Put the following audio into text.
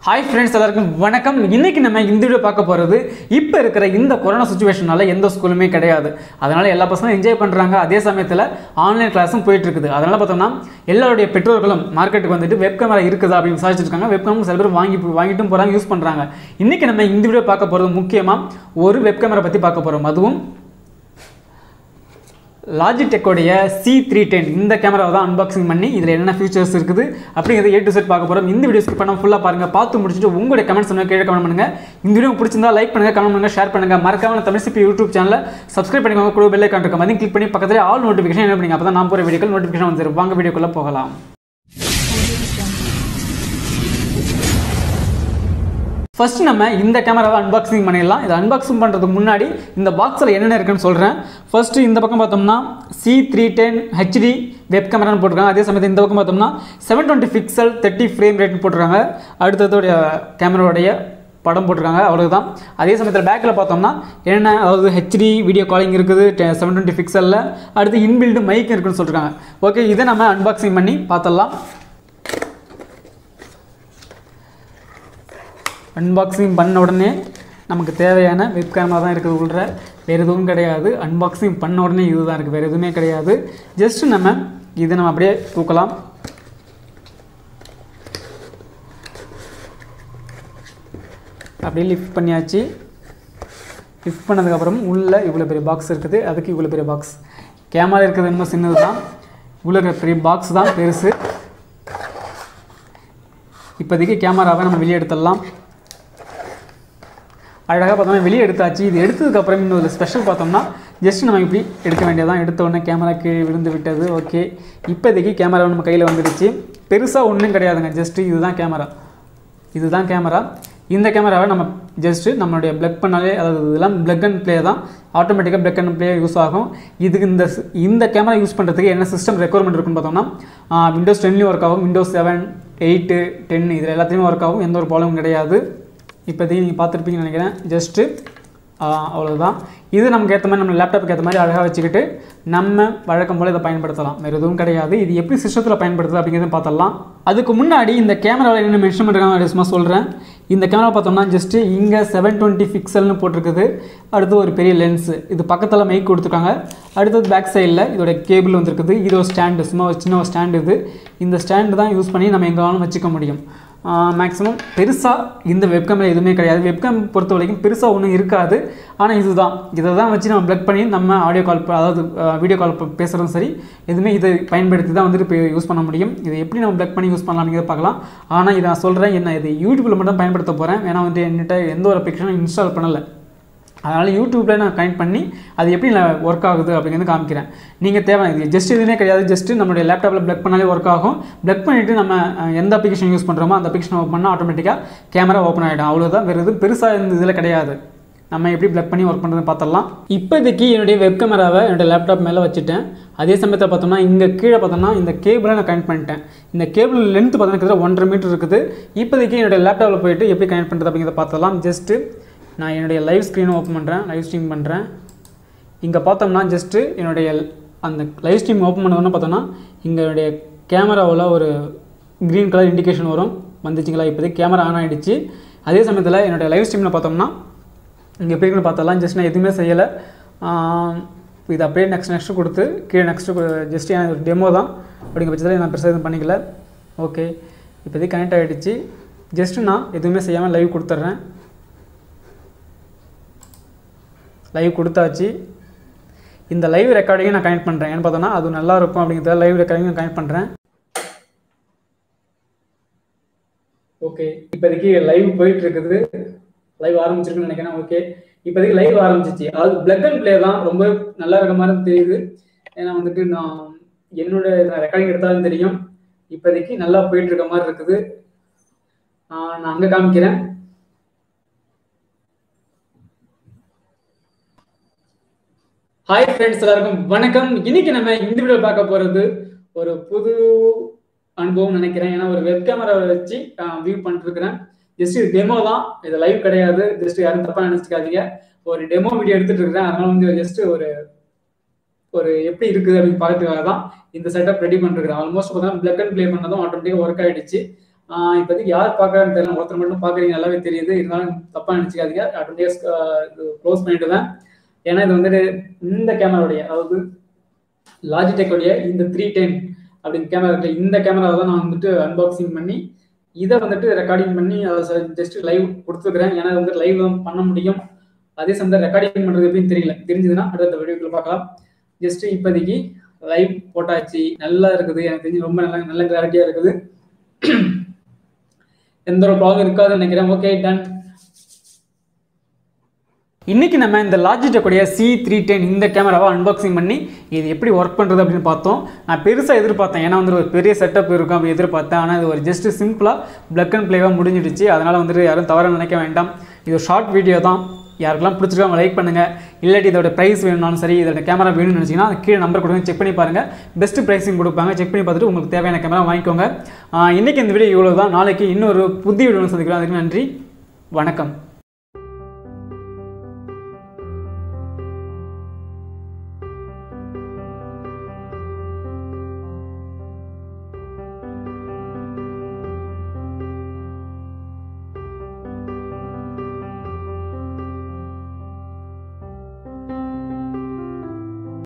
hi friends எல்லாருக்கும் வணக்கம் இன்னைக்கு நம்ம இந்த வீடியோ பார்க்க போகிறது இப்போ இருக்கிற இந்த கொரோனா சுச்சுவேஷனால எந்த ஸ்கூலுமே கிடையாது அதனால எல்லா பசங்களும் என்ஜாய் பண்ணுறாங்க அதே சமயத்தில் ஆன்லைன் கிளாஸும் போயிட்டு இருக்குது அதனால பார்த்தோம்னா எல்லாருடைய பெற்றோர்களும் மார்க்கெட்டுக்கு வந்துட்டு வெப் கேமரா இருக்குதா அப்படின்னு விசாரிச்சிருக்காங்க வெப் கேமரா சில பேர் வாங்கி வாங்கிட்டும் போகிறாங்க யூஸ் பண்ணுறாங்க இன்னைக்கு நம்ம இந்த வீடியோ பார்க்க போகிறது முக்கியமாக ஒரு வெப் கேமரா பற்றி பார்க்க போகிறோம் அதுவும் லாஜிடெக்கோடைய சி த்ரீ டென் இந்த கேமராவை தான் அன்பாக்சிங் பண்ணி இதில் என்னென்ன ஃபீச்சர்ஸ் இருக்குது அப்படிங்கிறத ஏ டு செட் பார்க்க போகிறோம் இந்த வீடியோ ஸ்கிப் பண்ணால் ஃபுல்லாக பாருங்கள் பார்த்து முடிச்சுட்டு உங்களுடைய கமெண்ட்ஸ் என்ன கீழே கமெண்ட் பண்ணுங்கள் இந்த வீடியோ பிடிச்சிருந்தா லைக் பண்ணுங்கள் கமெண்ட் பண்ணுங்கள் ஷேர் பண்ணுங்கள் மறக்காம தமிழ் சிப்பி யூடியூப் சேனலை சப்ஸ்கிரைப் பண்ணிக்கோங்க கூட பெல்லை காண்ட்ருக்க மாதிரி கிளிக் பண்ணி பக்கத்தில் ஆல் நோட்டிஃபிகேஷன் என்ன பண்ணிங்க அப்போ தான் நான் போகிற வீடியோக்கள் நோட்டிஃபிகேஷன் வந்துடும் வாங்க வீடியோக்குள்ளே போகலாம் ஃபர்ஸ்ட் நம்ம இந்த கேமராவை அன்பாக்சிங் பண்ணிடலாம் இதை அன்பாக்சிங் பண்ணுறதுக்கு முன்னாடி இந்த பாக்ஸில் என்னென்ன இருக்குன்னு சொல்கிறேன் ஃபர்ஸ்ட் இந்த பக்கம் பார்த்தோம்னா C three ten HD web கேமரான்னு போட்டிருக்காங்க அதே சமயத்தில் இந்த பக்கம் பார்த்தோம்னா seven twenty pixel thirty frame ரேட்னு போட்டிருக்காங்க அடுத்ததோடைய கேமராவுடைய படம் போட்டிருக்காங்க அவ்வளவுதான் அதே சமயத்தில் பேக்கில் பார்த்தோம்னா என்னென்ன அதாவது ஹெச்டி வீடியோ காலிங் இருக்குது செவன் டுவெண்ட்டி பிக்சலில் அடுத்து இன்பில்டு மைக் இருக்குன்னு சொல்லியிருக்காங்க ஓகே இதை நம்ம அன்பாக்சிங் பண்ணி பார்த்துடலாம் அன்பாக்சிங் பண்ண உடனே நமக்கு தேவையான வெப் கேமரா தான் இருக்குது உள்ள வேறு எதுவும் கிடையாது அன்பாக்சிங் பண்ண உடனே இது தான் இருக்குது வேறு எதுவுமே கிடையாது ஜஸ்ட்டு நம்ம இதை நம்ம அப்படியே தூக்கலாம் அப்படியே லிஃப்ட் பண்ணியாச்சு லிஃப்ட் பண்ணதுக்கப்புறம் உள்ளே இவ்வளோ பெரிய பாக்ஸ் இருக்குது அதுக்கு இவ்வளோ பெரிய பாக்ஸ் கேமரா இருக்கிறது இன்னும் சின்னது தான் இவ்வளோ பெரிய பாக்ஸ் தான் பெருசு இப்போதைக்கு கேமராவை நம்ம வெளியே எடுத்துடலாம் அழகாக பார்த்தோம்னா வெளியே எடுத்தாச்சு இது எடுத்ததுக்கப்புறம் இன்னொரு ஸ்பெஷல் பார்த்தோம்னா ஜஸ்ட் நம்ம இப்படி எடுக்க வேண்டியதான் எடுத்த உடனே கேமரா கீழே விழுந்து விட்டது ஓகே இப்போதைக்கு கேமரா நம்ம கையில் வந்துடுச்சு பெருசாக ஒன்றும் கிடையாதுங்க ஜஸ்ட்டு இதுதான் கேமரா இதுதான் கேமரா இந்த கேமராவை நம்ம ஜஸ்ட்டு நம்மளுடைய ப்ளக் பண்ணாலே அதாவது இதெல்லாம் ப்ளக் அண்ட் ப்ளே தான் ஆட்டோமேட்டிக்காக ப்ளக் அண்ட் ப்ளே யூஸ் ஆகும் இதுக்கு இந்த இந்த கேமரா யூஸ் பண்ணுறதுக்கு என்ன சிஸ்டம் ரெக்குவயர்மெண்ட் இருக்குன்னு பார்த்தோம்னா விண்டோஸ் டென்லேயும் ஒர்க் ஆகும் விண்டோஸ் செவன் எயிட்டு டென் இதில் எல்லாத்தையுமே ஒர்க் ஆகும் எந்த ஒரு ப்ராப்ளமும் கிடையாது இப்போதைக்கு நீங்கள் பார்த்துருப்பீங்கன்னு நினைக்கிறேன் ஜஸ்ட்டு அவ்வளோதான் இது நமக்கு ஏற்ற மாதிரி நம்ம லேப்டாப்புக்கு ஏற்ற மாதிரி அழகாக வச்சுக்கிட்டு நம்ம வழக்கம் போல் இதை பயன்படுத்தலாம் வேறு எதுவும் கிடையாது இது எப்படி சிஸ்டத்தில் பயன்படுத்துது அப்படிங்கிறத பார்த்தலாம் அதுக்கு முன்னாடி இந்த கேமராவில் என்ன மென்ஷன் பண்ணுறாங்க சும்மா சொல்கிறேன் இந்த கேமரா பார்த்தோம்னா ஜஸ்ட்டு இங்கே செவன் டுவெண்ட்டி பிக்சல்னு போட்டிருக்குது அடுத்து ஒரு பெரிய லென்ஸு இது பக்கத்தில் மைக் கொடுத்துருக்காங்க அடுத்தது பேக் சைடில் இதோட கேபிள் வந்துருக்குது இது ஒரு ஸ்டாண்டு சும்மா ஒரு சின்ன ஒரு ஸ்டாண்டு இது இந்த ஸ்டாண்டு தான் யூஸ் பண்ணி நம்ம எங்கேனாலும் வச்சுக்க முடியும் மேக்ஸிமம் பெருசாக இந்த வெப்கேமில் எதுவுமே கிடையாது வெப்கேம் பொறுத்த வரைக்கும் பெருசாக ஒன்றும் இருக்காது ஆனால் இதுதான் இதை தான் வச்சு நம்ம ப்ளக் பண்ணி நம்ம ஆடியோ கால் அதாவது வீடியோ கால் பேசுகிறதும் சரி எதுவுமே இதை பயன்படுத்தி தான் வந்துட்டு இப்போ யூஸ் பண்ண முடியும் இதை எப்படி நம்ம ப்ளக் பண்ணி யூஸ் பண்ணலாம் அப்படிங்கிறத பார்க்கலாம் ஆனால் இதை நான் சொல்கிறேன் என்ன இது யூடியூப்பில் மட்டும் பயன்படுத்த போகிறேன் ஏன்னா வந்துட்டு என்கிட்ட எந்த ஒரு அப்ளிகேஷனும் இன்ஸ்டால் பண்ணலை அதனால் யூடியூப்பில் நான் கனெக்ட் பண்ணி அது எப்படி ஒர்க் ஆகுது அப்படிங்கிறது காமிக்கிறேன் நீங்கள் தேவை இது ஜஸ்ட் எதுவுமே கிடையாது ஜஸ்ட்டு நம்மளுடைய லேப்டாப்பில் ப்ளக் பண்ணாலே ஒர்க் ஆகும் ப்ளக் பண்ணிவிட்டு நம்ம எந்த அப்ளிகேஷன் யூஸ் பண்ணுறோமோ அந்த அப்ளிகேஷன் ஓப்பன் பண்ணால் ஆட்டோமேட்டிக்காக கேமரா ஓப்பன் ஆகிடும் அவ்வளோதான் வேறு எதுவும் பெருசாக இந்த இதில் கிடையாது நம்ம எப்படி ப்ளக் பண்ணி ஒர்க் பண்ணுறது பார்த்துடலாம் இப்போதைக்கு என்னுடைய வெப் கேமராவை என்னுடைய லேப்டாப் மேலே வச்சுட்டேன் அதே சமயத்தில் பார்த்தோம்னா இங்கே கீழே பார்த்தோம்னா இந்த கேபிளை நான் கனெக்ட் பண்ணிட்டேன் இந்த கேபிள் லென்த் பார்த்தோன்னா கிட்டத்தட்ட ஒன்றரை மீட்டர் இருக்குது இப்போதைக்கு என்னுடைய லேப்டாப்பில் போயிட்டு எப்படி கனெக்ட் பண்ணுறது அப்படிங்கிறத பார்த்தலாம் ஜஸ்ட்டு நான் என்னுடைய லைவ் ஸ்க்ரீனை ஓப்பன் பண்ணுறேன் லைவ் ஸ்ட்ரீம் பண்ணுறேன் இங்கே பார்த்தோம்னா ஜஸ்ட்டு என்னுடைய அந்த லைவ் ஸ்ட்ரீம் ஓப்பன் பண்ணதுன்னு பார்த்தோன்னா இங்கே என்னுடைய கேமராவில் ஒரு க்ரீன் கலர் இண்டிகேஷன் வரும் வந்துச்சுங்களா இப்போதைக்கு கேமரா ஆன் ஆகிடுச்சு அதே சமயத்தில் என்னுடைய லைவ் ஸ்ட்ரீமில் பார்த்தோம்னா இங்கே எப்படி இருக்குன்னு பார்த்தலாம் ஜஸ்ட் நான் எதுவுமே செய்யலை இது அப்படியே நெக்ஸ்ட் நெக்ஸ்ட்டு கொடுத்து கீழே நெக்ஸ்ட்டு ஜஸ்ட் எனக்கு ஒரு டெமோ தான் அப்படிங்கிற பட்சத்தில் நான் பெருசாக எதுவும் பண்ணிக்கல ஓகே இப்போதைக்கு கனெக்ட் ஆகிடுச்சு ஜஸ்ட்டு நான் எதுவுமே செய்யாமல் லைவ் கொடுத்துட்றேன் லைவ் கொடுத்தாச்சு இந்த லைவ் ரெக்கார்டிங்கும் நான் கனெக்ட் பண்ணுறேன் ஏன்னு பார்த்தோன்னா அது நல்லா இருக்கும் அப்படிங்கிறத லைவ் ரெக்கார்டிங் கனெக்ட் பண்ணுறேன் ஓகே இப்போதைக்கு லைவ் போயிட்டு இருக்குது லைவ் ஆரம்பிச்சிருக்குன்னு நினைக்கிறேன் ஓகே இப்போதைக்கு லைவ் ஆரம்பிச்சிச்சு அதாவது பிளக் அண்ட் பிளே தான் ரொம்ப நல்லா இருக்க மாதிரி தெரியுது ஏன்னா வந்துட்டு நான் என்னோட ரெக்கார்டிங் எடுத்தாலும் தெரியும் இப்போதைக்கு நல்லா போயிட்டு இருக்க மாதிரி இருக்குது நான் அங்கே காமிக்கிறேன் ஹாய் ஃப்ரெண்ட்ஸ் எல்லாருக்கும் வணக்கம் இன்னைக்கு நம்ம இந்த வீடியோ பார்க்க போறது ஒரு புது அனுபவம் நினைக்கிறேன் ஏன்னா ஒரு வெப் கேமராவை வச்சு வியூ பண்ணிட்டு இருக்கிறேன் ஜஸ்ட் இது டெமோ தான் இது லைவ் கிடையாது ஜஸ்ட் யாரும் தப்பா நினைச்சுக்காதீங்க ஒரு டெமோ வீடியோ எடுத்துட்டு இருக்கிறேன் அதனால வந்து ஜஸ்ட் ஒரு ஒரு எப்படி இருக்குது அப்படின்னு பார்க்கறதுக்காக தான் இந்த செட்டப் ரெடி பண்ணிருக்கிறேன் ஆல்மோஸ்ட் பார்த்தீங்கன்னா பிளக் அண்ட் ப்ளே பண்ணதும் ஆட்டோமேட்டிக்காக ஒர்க் ஆயிடுச்சு ஆஹ் இப்போதைக்கு யார் பார்க்குறான்னு தெரியல ஒருத்தர் மட்டும் பார்க்குறீங்க நல்லாவே தெரியுது இருந்தாலும் தப்பாக நினச்சிக்காதீங்க ஆட்டோமேட்டிக்காக க்ளோஸ் பண்ணிவிடுவேன் ஏன்னா இது வந்துட்டு இந்த கேமராவுடைய அதாவது லாஜிடெக்கோடைய இந்த த்ரீ டென் அப்படின்னு கேமரா இருக்கு இந்த கேமராவை தான் நான் வந்துட்டு அன்பாக்சிங் பண்ணி இதை வந்துட்டு ரெக்கார்டிங் பண்ணி ஜஸ்ட் லைவ் கொடுத்துருக்குறேன் ஏன்னா இது வந்து லைவ் பண்ண முடியும் அதே சமயம் ரெக்கார்டிங் பண்ணுறது எப்படின்னு தெரியல தெரிஞ்சதுன்னா அடுத்த வீடியோக்குள்ள பார்க்கலாம் ஜஸ்ட் இப்போதைக்கு லைவ் போட்டாச்சு நல்லா இருக்குது எனக்கு தெரிஞ்சு ரொம்ப நல்ல நல்ல கிளாரிட்டியாக இருக்குது எந்த ஒரு ப்ராப்ளம் இருக்காதுன்னு நினைக்கிறேன் ஓகே டன் இன்றைக்கி நம்ம இந்த லாஜிடெக்குடைய சி த்ரீ டென் இந்த கேமராவை அன்பாக்சிங் பண்ணி இது எப்படி ஒர்க் பண்ணுறது அப்படின்னு பார்த்தோம் நான் பெருசாக எதிர்பார்த்தேன் ஏன்னா வந்து ஒரு பெரிய செட்டப் இருக்கும் அப்படி எதிர்பார்த்தேன் ஆனால் இது ஒரு ஜஸ்ட் சிம்பிளாக பிளக் அண்ட் ப்ளேவாக முடிஞ்சிடுச்சு அதனால் வந்துட்டு யாரும் தவறாக நினைக்க வேண்டாம் இது ஒரு ஷார்ட் வீடியோ தான் யாருக்கெல்லாம் பிடிச்சிருக்கோம் லைக் பண்ணுங்கள் இல்லாட்டி இதோட ப்ரைஸ் வேணும்னாலும் சரி இதோட கேமரா வேணும்னு நினச்சிங்கன்னா அது கீழே நம்பர் கொடுங்க செக் பண்ணி பாருங்கள் பெஸ்ட் ப்ரைஸிங் கொடுப்பாங்க செக் பண்ணி பார்த்துட்டு உங்களுக்கு தேவையான கேமரா வாங்கிக்கோங்க இன்றைக்கி இந்த வீடியோ இவ்வளோ தான் நாளைக்கு இன்னொரு புதிய வீடியோ சந்திக்கிறோம் அதுக்கு நன்றி வணக்கம்